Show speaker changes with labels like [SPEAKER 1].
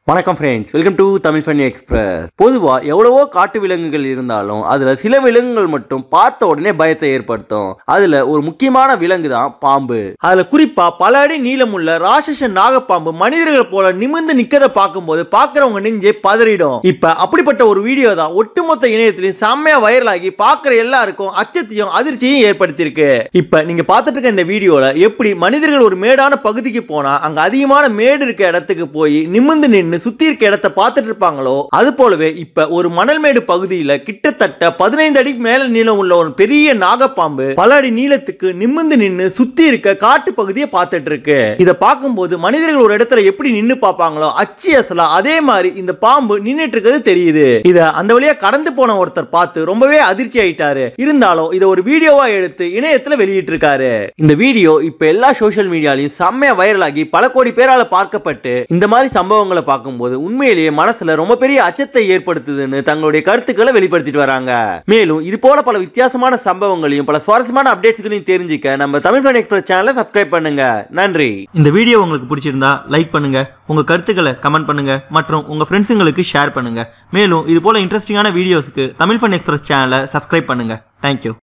[SPEAKER 1] வணக்கம் friends welcome to Tamil funny express பொதுவா எவ்வளவோ காட்டு விலங்குகள் இருந்தாலும் அதுல சில விலங்குகள் மட்டும் பார்த்த உடனே பயத்தை ஏற்படுத்தும் அதுல ஒரு முக்கியமான விலங்கு தான் பாம்பு அதுல குறிப்பா பல அடி நீளமுள்ள ராட்சச நாகப்பாம்பு மனிதர்கள் போல நிமிர்ந்து நிக்கத பார்க்கும்போது பார்க்கறவங்க நெஞ்சே பதறிடும் இப்ப அப்படிப்பட்ட ஒரு வீடியோ தான் ஒட்டுமொத்த இணையத்திலையும் செம்மையா வைரல் ஆகி பார்க்குற எல்லாருக்கும் அச்சத்தையும் அதிர்ச்சியும் ஏற்படுத்தியிருக்கு இப்ப நீங்க பார்த்துட்டு இருக்க இந்த வீடியோல எப்படி மனிதர்கள் ஒரு மேடான பகுதிக்கு போனா அங்க அதிகமான மேடு இருக்க இடத்துக்கு போய் நிமிர்ந்து நின்று சுத்தி இருக்க இடத்த பார்த்துட்டு இருப்பாங்களோ அது போலவே இப்ப ஒரு மணல் மேடு பகுதியில கிட்டத்தட்ட பதினைந்து அடிக்கு மேல நீளம் உள்ள ஒரு பெரிய நாகப்பாம்பு பல அடி நீளத்துக்கு நிமிர்ந்து நின்று சுத்தி இருக்க காட்டு பகுதியை பார்த்துட்டு இருக்கு இத பார்க்கும்போது மனிதர்கள் ஒரு இடத்துல எப்படி நின்னு பார்ப்பாங்களோ அச்சு அசலா அதே மாதிரி இந்த பாம்பு நின்னுட்டு இருக்கிறது தெரியுது இத அந்த வழியா கடந்து போன ஒருத்தர் பார்த்து ரொம்பவே அதிர்ச்சி ஆயிட்டாரு இருந்தாலும் இத ஒரு வீடியோவா எடுத்து இணையத்துல வெளியிட்டு இருக்காரு இந்த வீடியோ இப்ப எல்லா சோஷியல் மீடியாலையும் செம்மையா வைரல் ஆகி பல கோடி பேரால பார்க்கப்பட்டு இந்த மாதிரி சம்பவங்களை பார்க்கும்போது உண்மையிலேயே மனசுல ரொம்ப பெரிய அச்சத்தை ஏற்படுத்துதுன்னு தங்களுடைய கருத்துக்களை வெளிப்படுத்திட்டு வராங்க மேலும் இது போல பல வித்தியாசமான சம்பவங்களையும் பல சுவாரஸ்யமான அப்டேட்ஸ்களையும் தெரிஞ்சுக்க நம்ம தமிழ் ஃபன் எக்ஸ்பிரஸ் சேனலை சப்ஸ்கிரைப் பண்ணுங்க நன்றி இந்த வீடியோ உங்களுக்கு பிடிச்சிருந்தா லைக் பண்ணுங்க உங்க கருத்துக்களை கமெண்ட் பண்ணுங்க மற்றும் உங்க ஃப்ரெண்ட்ஸுங்களுக்கு ஷேர் பண்ணுங்க மேலும் இது போல இன்ட்ரெஸ்டிங்கான வீடியோஸ்க்கு தமிழ் ஃபன் எக்ஸ்பிரஸ் சேனலை சப்ஸ்கிரைப் பண்ணுங்க தேங்க்யூ